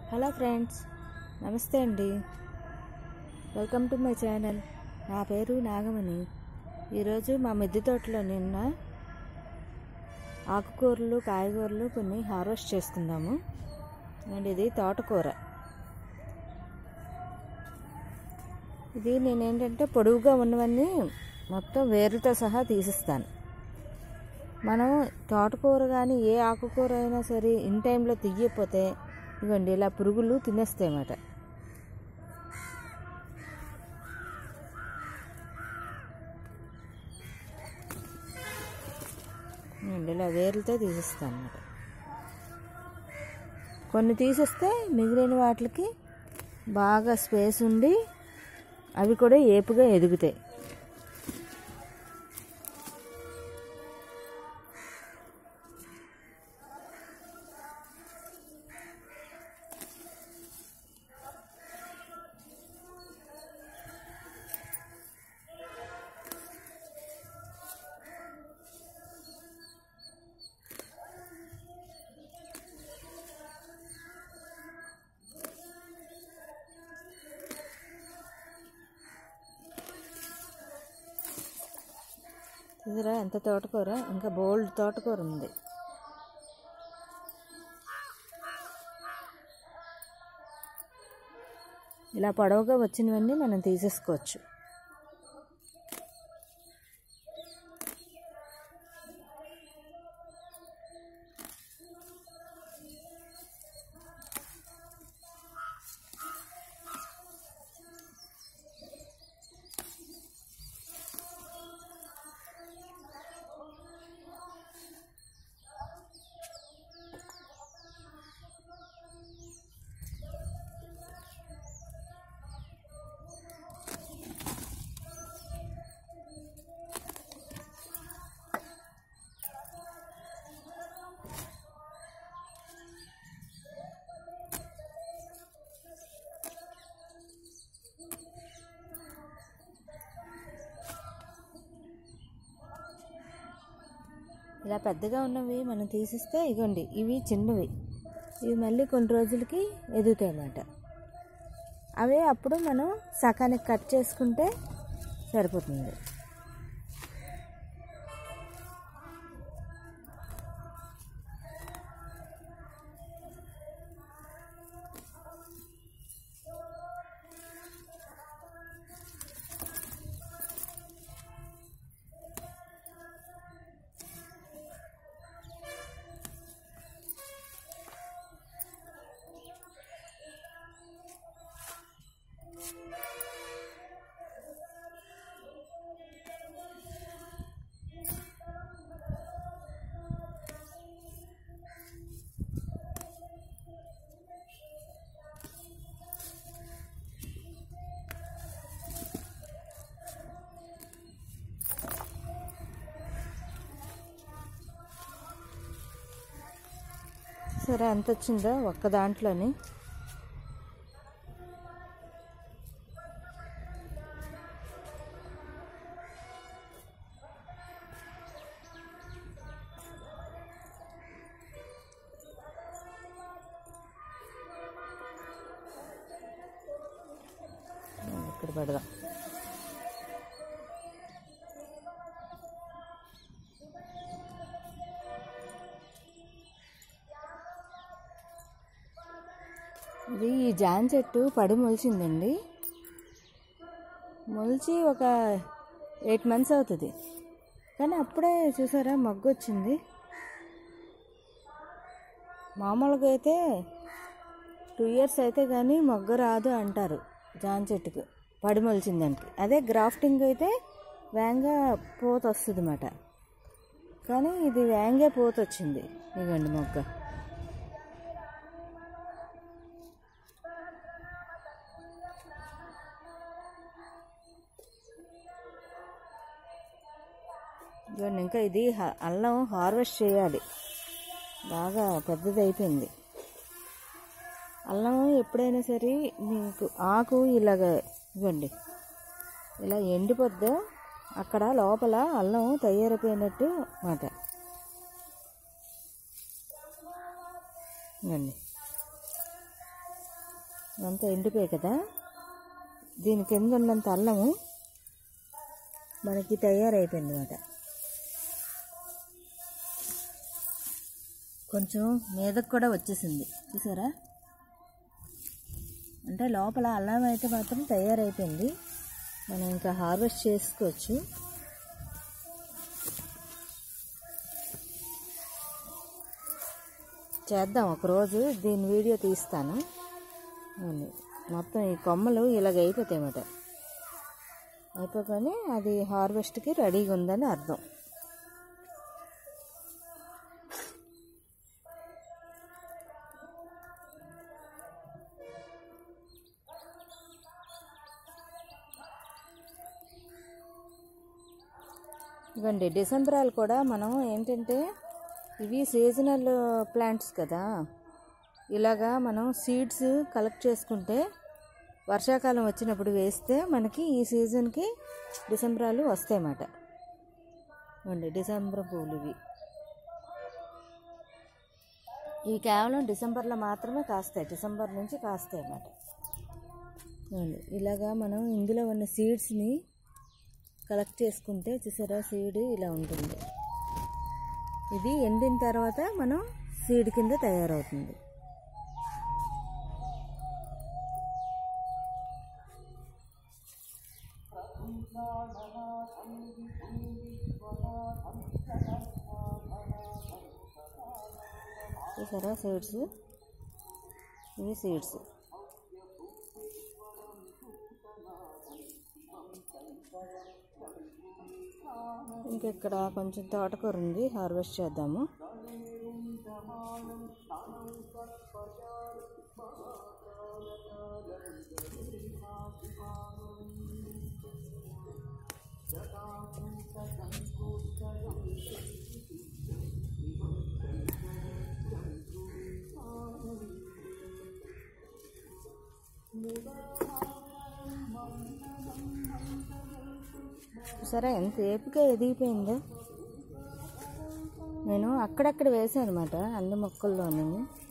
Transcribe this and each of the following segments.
Hello friends నమస్తే అండి welcome to my channel నా పేరు నాగమణి ఈరోజు మా మిద్దె తోటలో నిన్న ఆకుకూరలు కాయగూరలు కొన్ని హార్వెస్ట్ చేసుకుందాము అండ్ ఇది తోటకూర ఇది నేనేంటంటే పొడవుగా ఉన్నవన్నీ మొత్తం వేరుతో సహా తీసిస్తాను మనం తోటకూర కానీ ఏ ఆకుకూర అయినా సరే ఇన్ టైంలో తీయకపోతే ఇవ్వండి ఇలా పురుగులు తినేస్తాయి అన్నమాట ఇవ్వండి ఇలా వేర్లతో తీసిస్తాను అన్నమాట కొన్ని తీసేస్తే మిగిలిన వాటికి బాగా స్పేస్ ఉండి అవి కూడా ఏపుగా ఎదుగుతాయి చూసారా ఎంత తోటకూర ఇంకా బోల్డ్ తోటకూర ఉంది ఇలా పొడవుగా వచ్చినవన్నీ మనం తీసేసుకోవచ్చు ఇలా పెద్దగా ఉన్నవి మనం తీసిస్తే ఇగోండి ఇవి చిన్నవి ఇవి మళ్ళీ కొన్ని రోజులకి ఎదుగుతాయి అన్నమాట అవి అప్పుడు మనం సకానికి కట్ చేసుకుంటే సరిపోతుంది సరే ఎంత వచ్చిందో ఒక్క దాంట్లోని ఇక్కడ పెడదాం ఇది ఈ జామ చెట్టు పడి మొలిచిందండి మొలిచి ఒక ఎయిట్ మంత్స్ అవుతుంది కానీ అప్పుడే చూసారా మగ్గు వచ్చింది మామూలుగా అయితే టూ ఇయర్స్ అయితే కానీ మొగ్గ రాదు అంటారు జామ చెట్టుకు పడి మొలిచిందానికి అదే గ్రాఫ్టింగ్ అయితే వేంగా పోత వస్తుంది అన్నమాట కానీ ఇది వేంగే పోత వచ్చింది ఇవ్వండి మొగ్గ ఇదిగోండి ఇంకా ఇది హ- అల్లం హార్వెస్ట్ చేయాలి బాగా పెద్దది అయిపోయింది అల్లం ఎప్పుడైనా సరే మీకు ఆకు ఇలాగ ఇవ్వండి ఇలా ఎండిపోద్దో అక్కడ లోపల అల్లం తయారైపోయినట్టు మాట ఇవ్వండి అంతా ఎండిపోయాయి కదా దీని కింద ఉన్నంత అల్లము మనకి తయారైపోయింది అనమాట కొంచెం మీదకు కూడా వచ్చేసింది చూసారా అంటే లోపల అల్లం అయితే మాత్రం తయారైపోయింది మనం ఇంకా హార్వెస్ట్ చేసుకోవచ్చు చేద్దాం ఒకరోజు దీని వీడియో తీస్తాను అవును. మొత్తం ఈ కొమ్మలు ఇలాగ అయిపోతాయి అన్నమాట అయిపోగానే అది హార్వెస్ట్కి రెడీగా ఉందని అర్థం ఇవ్వండి డిసెంబరాలు కూడా మనం ఏంటంటే ఇవి సీజనల్ ప్లాంట్స్ కదా ఇలాగా మనం సీడ్స్ కలెక్ట్ చేసుకుంటే వర్షాకాలం వచ్చినప్పుడు వేస్తే మనకి ఈ సీజన్కి డిసెంబరాలు వస్తాయన్నమాట ఇవ్వండి డిసెంబర్ పువ్వులు ఇవి ఇవి కేవలం డిసెంబర్లో మాత్రమే కాస్తాయి డిసెంబర్ నుంచి కాస్తాయి అన్నమాట ఇవ్వండి ఇలాగా మనం ఇందులో ఉన్న సీడ్స్ని కలెక్ట్ చేసుకుంటే చూసారా సీడ్ ఇలా ఉంటుంది ఇది ఎండిన తర్వాత మనం సీడ్ కింద తయారవుతుంది చూసారా సీడ్స్ ఇవి సీడ్స్ ఇంకెక్కడ కొంచెం తోటకూర ఉంది హార్వెస్ట్ చేద్దాము సరే ఎంత ఏపుగా ఎదిగిపోయిందో నేను అక్కడక్కడ వేసాను అనమాట అన్ని మొక్కల్లోనూ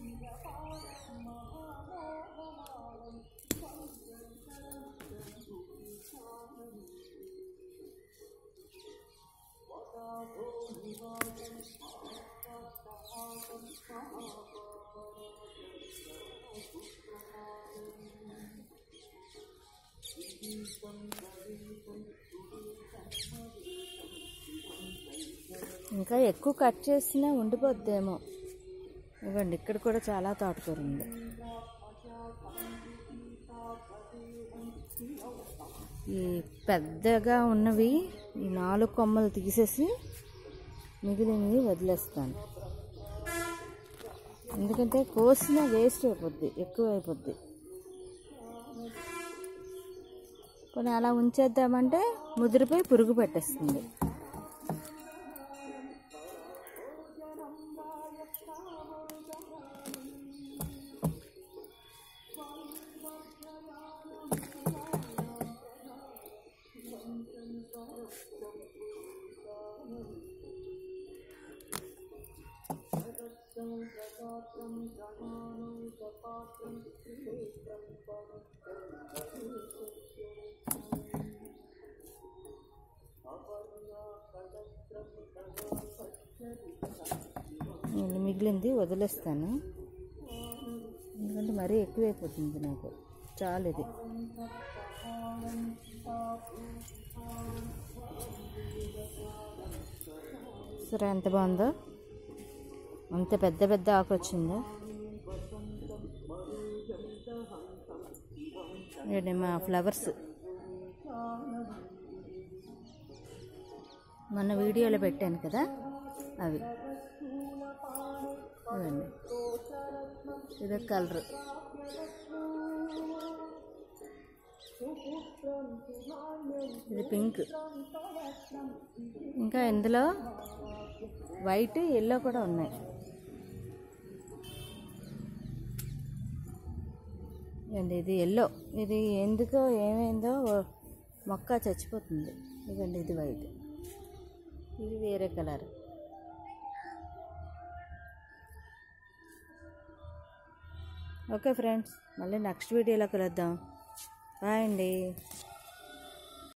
ఇంకా ఎక్కువ కట్ చేసినా ఉండిపోద్దేమో ఇవ్వండి ఇక్కడ కూడా చాలా తోటకూర ఉంది ఈ పెద్దగా ఉన్నవి ఈ నాలుగు కొమ్మలు తీసేసి మిగిలినవి వదిలేస్తాను ఎందుకంటే కోసిన వేస్ట్ అయిపోద్ది ఎక్కువ అయిపోద్ది కొన్ని అలా ఉంచేద్దామంటే ముదిరిపోయి పురుగు పెట్టేస్తుంది నేను మిగిలింది వదిలేస్తాను ఎందుకంటే మరీ ఎక్కువైపోతుంది నాకు చాలు ఇది సరే ఎంత బాగుందో అంత పెద్ద పెద్ద ఆకు వచ్చిందో ఇవి మా ఫ్లవర్స్ మొన్న వీడియోలో పెట్టాను కదా అవి ఇదండి ఇది కలర్ ఇది పింక్ ఇంకా ఇందులో వైట్ ఎల్లో కూడా ఉన్నాయి ఇదండి ఇది ఎల్లో ఇది ఎందుకో ఏమైందో మొక్క చచ్చిపోతుంది ఇదండి ఇది వైట్ ఇది వేరే కలర్ ఓకే ఫ్రెండ్స్ మళ్ళీ నెక్స్ట్ వీడియోలో కలుద్దాం బాయ్ అండి